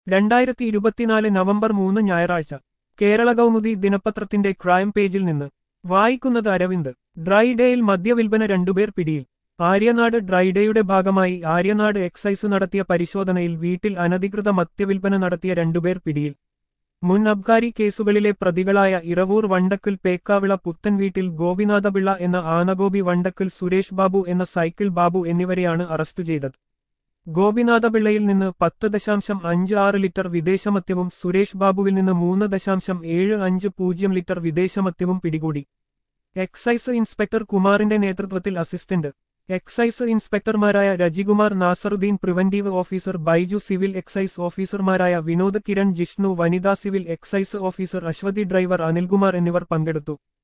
രണ്ടായിരത്തി ഇരുപത്തിനാല് നവംബർ മൂന്ന് ഞായറാഴ്ച കേരള കൗമുദി ദിനപത്രത്തിന്റെ ക്രൈം പേജിൽ നിന്ന് വായിക്കുന്നത് അരവിന്ദ് ഡ്രൈ ഡേയിൽ മദ്യവിൽപ്പന രണ്ടുപേർ പിടിയിൽ ആര്യനാട് ഡ്രൈ ഡേയുടെ ഭാഗമായി ആര്യനാട് എക്സൈസ് നടത്തിയ പരിശോധനയിൽ വീട്ടിൽ അനധികൃത മദ്യവിൽപ്പന നടത്തിയ രണ്ടുപേർ പിടിയിൽ മുൻ അബ്കാരി കേസുകളിലെ പ്രതികളായ ഇറവൂർ വണ്ടക്കൽ പേക്കാവിള പുത്തൻ വീട്ടിൽ ഗോപിനാഥപിള്ള എന്ന ആനഗോപി വണ്ടക്കൽ സുരേഷ് ബാബു എന്ന സൈക്കിൾ ബാബു എന്നിവരെയാണ് അറസ്റ്റ് ചെയ്തത് ഗോപിനാഥപിള്ളയിൽ നിന്ന് പത്ത് ദശാംശം അഞ്ച് ആറ് ലിറ്റർ വിദേശമദ്യവും സുരേഷ് ബാബുവിൽ നിന്ന് മൂന്ന് ദശാംശം ഏഴ് അഞ്ച് പൂജ്യം ലിറ്റർ വിദേശമദ്യവും പിടികൂടി എക്സൈസ് ഇൻസ്പെക്ടർ കുമാറിന്റെ നേതൃത്വത്തിൽ അസിസ്റ്റന്റ് എക്സൈസ് ഇൻസ്പെക്ടർമാരായ Rajikumar Nasaruddin preventive officer Baiju civil excise ഓഫീസർമാരായ വിനോദ് കിരൺ ജിഷ്ണു വനിതാ civil excise officer Aswathy driver Anilkumar എന്നിവർ പങ്കെടുത്തു